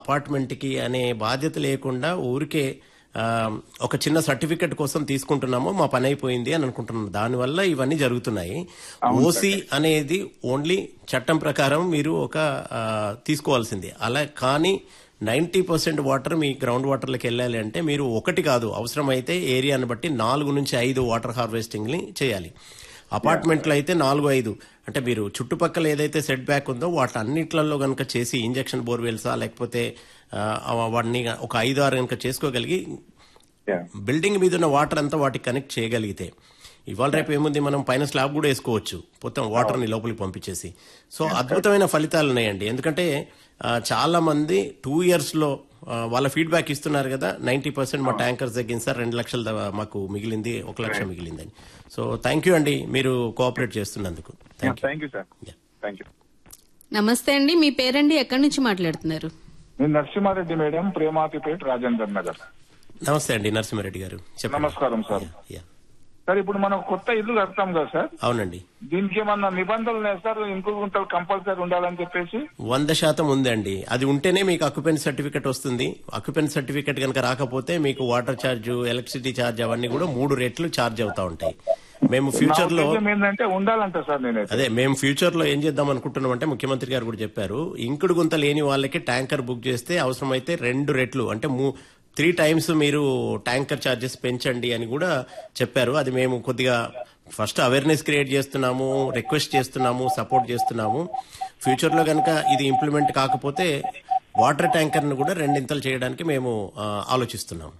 అపార్ట్మెంట్కి అనే బాధ్యత లేకుండా ఊరికే ఆ, ఒక చిన్న సర్టిఫికెట్ కోసం తీసుకుంటున్నాము మా పని అయిపోయింది అని అనుకుంటున్నాం దానివల్ల ఇవన్నీ జరుగుతున్నాయి ఓసీ అనేది ఓన్లీ చట్టం ప్రకారం మీరు ఒక ఆ, తీసుకోవాల్సింది అలా కానీ నైంటీ పర్సెంట్ వాటర్ మీ గ్రౌండ్ వాటర్లోకి వెళ్ళాలి అంటే మీరు ఒకటి కాదు అవసరమైతే ఏరియాని బట్టి నాలుగు నుంచి ఐదు వాటర్ హార్వెస్టింగ్ని చేయాలి అపార్ట్మెంట్లో అయితే నాలుగు ఐదు అంటే మీరు చుట్టుపక్కల ఏదైతే సెట్ బ్యాక్ ఉందో వాటి అన్నిట్లలో కనుక చేసి ఇంజక్షన్ బోర్వెల్సా లేకపోతే ఆ, వాటిని ఒక ఐదు ఆరు కనుక చేసుకోగలిగి Yeah. బిల్డింగ్ మీద ఉన్న వాటర్ అంతా వాటికి కనెక్ట్ చేయగలిగితే ఇవాళ రేపు ఏముంది మనం పైన స్లాబ్ కూడా వేసుకోవచ్చు మొత్తం వాటర్ని లోపలికి పంపించేసి సో అద్భుతమైన ఫలితాలు ఉన్నాయండి ఎందుకంటే ఆ, చాలా మంది టూ ఇయర్స్ లో ఆ, వాళ్ళ ఫీడ్బ్యాక్ ఇస్తున్నారు కదా నైన్టీ పర్సెంట్ మా ట్యాంకర్స్ తగ్గింది సార్ రెండు లక్షల దా- మాకు మిగిలింది ఒక లక్ష మిగిలిందని సో థ్యాంక్ యూ అండి మీరు కోఆపరేట్ చేస్తున్నందుకు thank you thank you sir Yeah. Thank you నమస్తే అండి మీ పేరండి ఎక్కడి నుంచి మాట్లాడుతున్నారు నేను నరసింహారెడ్డి మేడం ప్రేమాతిపేట రాజేందర్ నగర్ నమస్తే అండి నరసింహారెడ్డి గారు చెప్పండి నమస్కారం సార్ యా. సార్ ఇప్పుడు మనం కొత్త ఇల్లు కడతాం కదా సార్ అవునండి దీనికి ఏమన్నా నిబంధనలు ఉన్నాయి సార్ ఇంకో గుంతలు కంపల్సరీ ఉండాలని చెప్పేసి వంద శాతం ఉందండి అది ఉంటేనే మీకు అక్యుపెన్స్ సర్టిఫికెట్ వస్తుంది అక్యుపెన్స్ సర్టిఫికెట్ కనుక రాకపోతే మీకు వాటర్ ఛార్జ్ ఎలక్ట్రిసిటీ ఛార్జ్ అవన్నీ కూడా మూడు రెట్లు ఛార్జ్ అవుతా ఉంటాయి మేము నా ఫ్యూచర్ లో ఉద్దేశం ఏంటంటే ఉండాలంట సార్ నేనైతే అదే మేము ఫ్యూచర్ లో ఏం చేద్దాం అనుకుంటున్నాం అంటే ముఖ్యమంత్రి గారు కూడా చెప్పారు ఇంకుడు గుంత లేని వాళ్ళకి ట్యాంకర్ బుక్ చేస్తే అవసరమైతే రెండు రెట్లు అంటే త్రీ టైమ్స్ మీరు ట్యాంకర్ ఛార్జెస్ పెంచండి అని కూడా చెప్పారు అది మేము కొద్దిగా ఫస్ట్ అవేర్నెస్ క్రియేట్ చేస్తున్నాము రిక్వెస్ట్ చేస్తున్నాము సపోర్ట్ చేస్తున్నాము ఫ్యూచర్ లో కనుక ఇది ఇంప్లిమెంట్ కాకపోతే వాటర్ ట్యాంకర్ ను కూడా రెండింతలు చేయడానికి మేము ఆ, ఆలోచిస్తున్నాం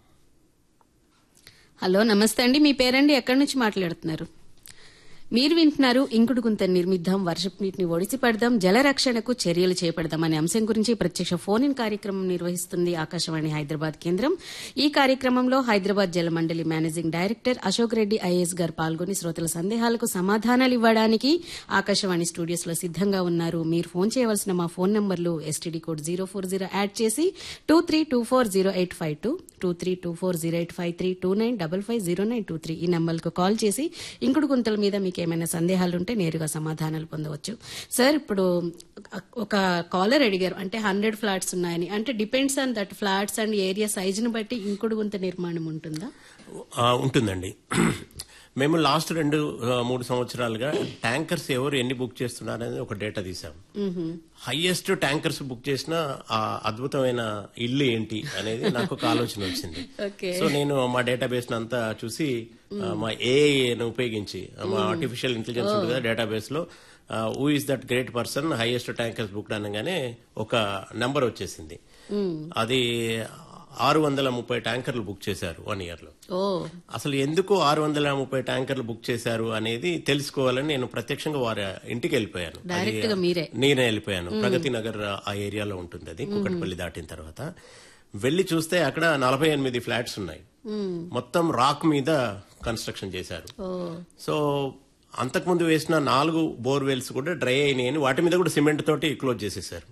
హలో నమస్తే అండి మీ పేరండి ఎక్కడి నుంచి మాట్లాడుతున్నారు మీరు వింటున్నారు ఇంకుడు గుంత నిర్మిద్దాం వర్షపు నీటిని ఒడిసి పడదాం జలరక్షణకు చర్యలు చేపడదాం అనే అంశం గురించి ప్రత్యక్ష ఫోన్ ఇన్ కార్యక్రమం నిర్వహిస్తుంది ఆకాశవాణి హైదరాబాద్ కేంద్రం ఈ కార్యక్రమంలో Hyderabad Jala Mandali managing director Ashok Reddy IAS గారు పాల్గొని శ్రోతల సందేహాలకు సమాధానాలు ఇవ్వడానికి ఆకాశవాణి స్టూడియోస్ లో సిద్దంగా ఉన్నారు మీరు ఫోన్ చేయవలసిన మా ఫోన్ నంబర్లు STD code zero four zero add చేసి two three two four zero eight five two two three two four zero eight five three two nine double five zero nine two three ఈ నంబర్కు call చేసి ఇంకుడు గుంతల మీద మీకు ఏమైనా సందేహాలు ఉంటే నేరుగా సమాధానాలు పొందవచ్చు సార్ ఇప్పుడు ఒక కాలర్ అడిగారు అంటే హండ్రెడ్ ఫ్లాట్స్ ఉన్నాయని అంటే depends on that flats and area సైజుని బట్టి ఇంకుడు గుంత నిర్మాణం ఉంటుందా ఆ, ఉంటుందండి మేము లాస్ట్ రెండు ఆ, మూడు సంవత్సరాలుగా ట్యాంకర్స్ ఎవరు ఎన్ని బుక్ చేస్తున్నారు అనేది ఒక డేటా తీసాం హైయెస్ట్ ట్యాంకర్స్ బుక్ చేసిన ఆ అద్భుతమైన ఇల్లు ఏంటి అనేది నాకు ఒక ఆలోచన వచ్చింది Okay. సో నేను మా డేటాబేస్ అంతా చూసి ఆ, మా ఏఐని ఉపయోగించి మా ఆర్టిఫిషియల్ ఇంటెలిజెన్స్ ఉంటుంది కదా డేటాబేస్ లో who is that great person highest tankers book అనగానే ఒక నెంబర్ వచ్చేసింది అది ఆరు వందల ముప్పై ట్యాంకర్లు బుక్ చేశారు వన్ ఇయర్ లో ఓ అసలు ఎందుకు ఆరు వందల ముప్పై ట్యాంకర్లు బుక్ చేశారు అనేది తెలుసుకోవాలని నేను ప్రత్యక్షంగా వారి ఇంటికి వెళ్ళిపోయాను అది డైరెక్ట్ గా మీరే నేనే వెళ్ళిపోయాను ప్రగతి నగర్ ఆ ఏరియాలో ఉంటుంది అది కుకట్పల్లి దాటిన తర్వాత వెళ్లి చూస్తే అక్కడ నలభై ఎనిమిది ఫ్లాట్స్ ఉన్నాయి మొత్తం రాక్ మీద కన్స్ట్రక్షన్ చేశారు ఓ సో అంతకుముందు వేసిన నాలుగు బోర్వెల్స్ కూడా డ్రై అయినాయని వాటి మీద కూడా సిమెంట్ తోటి క్లోజ్ చేసేసారు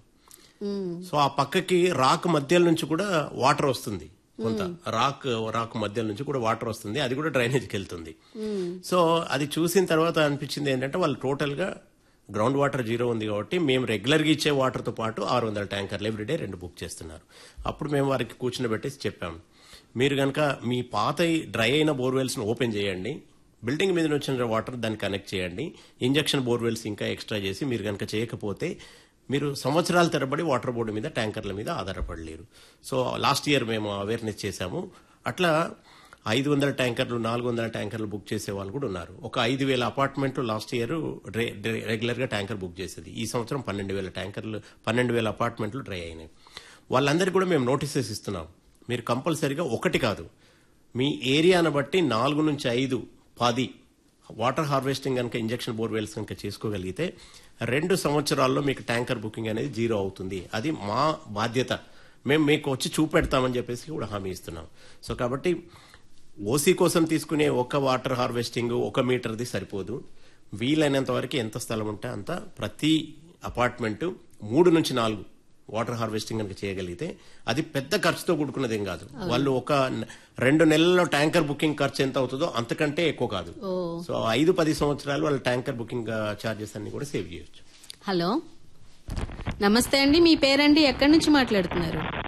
సో ఆ పక్కకి రాక్ మధ్యల నుంచి కూడా వాటర్ వస్తుంది కొంత రాక్ రాక్ మధ్యల నుంచి కూడా వాటర్ వస్తుంది అది కూడా డ్రైనేజ్కి వెళ్తుంది సో అది చూసిన తర్వాత అనిపించింది ఏంటంటే వాళ్ళు టోటల్ గా గ్రౌండ్ వాటర్ జీరో ఉంది కాబట్టి మేము రెగ్యులర్ గా ఇచ్చే వాటర్ తో పాటు ఆరు వందల ట్యాంకర్లు ఎవ్రీడే రెండు బుక్ చేస్తున్నారు అప్పుడు మేము వారికి కూర్చుని పెట్టేసి చెప్పాం మీరు కనుక మీ పాత డ్రై అయిన బోర్వెల్స్ ను ఓపెన్ చేయండి బిల్డింగ్ మీద వచ్చిన వాటర్ దాన్ని కనెక్ట్ చేయండి ఇంజక్షన్ బోర్వెల్స్ ఇంకా ఎక్స్ట్రా చేసి మీరు కనుక చేయకపోతే మీరు సంవత్సరాల తరబడి వాటర్ బోర్డు మీద ట్యాంకర్ల మీద ఆధారపడలేరు సో లాస్ట్ ఇయర్ మేము అవేర్నెస్ చేశాము అట్లా ఐదు వందల ట్యాంకర్లు నాలుగు వందల ట్యాంకర్లు బుక్ చేసే వాళ్ళు కూడా ఉన్నారు ఒక ఐదు వేల అపార్ట్మెంట్లు లాస్ట్ ఇయర్ రెగ్యులర్ గా ట్యాంకర్ బుక్ చేసేది ఈ సంవత్సరం పన్నెండు వేల ట్యాంకర్లు పన్నెండు వేల అపార్ట్మెంట్లు డ్రై అయినాయి వాళ్ళందరికీ కూడా మేము నోటీసెస్ ఇస్తున్నాం మీరు కంపల్సరీగా ఒకటి కాదు మీ ఏరియాను బట్టి నాలుగు నుంచి ఐదు పది వాటర్ హార్వెస్టింగ్ కనుక ఇంజక్షన్ బోర్వెల్స్ కనుక చేసుకోగలిగితే రెండు సంవత్సరాల్లో మీకు ట్యాంకర్ బుకింగ్ అనేది జీరో అవుతుంది అది మా బాధ్యత మేము మీకు వచ్చి చూపెడతామని చెప్పేసి కూడా హామీ ఇస్తున్నాం సో కాబట్టి ఓసీ కోసం తీసుకునే ఒక వాటర్ హార్వెస్టింగ్ ఒక మీటర్ది సరిపోదు వీలైనంత వరకు ఎంత స్థలం ఉంటే అంత ప్రతి అపార్ట్మెంట్ మూడు నుంచి నాలుగు వాటర్ హార్వెస్టింగ్ కనుక చేయగలిగితే అది పెద్ద ఖర్చుతో కూడుకున్నదేం కాదు వాళ్ళు ఒక న- రెండు నెలల్లో ట్యాంకర్ బుకింగ్ ఖర్చు ఎంత అవుతుందో అంతకంటే ఎక్కువ కాదు సో ఐదు పది సంవత్సరాలు వాళ్ళ ట్యాంకర్ బుకింగ్ చార్జెస్ అన్ని కూడా సేవ్ చేయొచ్చు హలో నమస్తే అండి మీ పేరండి ఎక్కడి నుంచి మాట్లాడుతున్నారు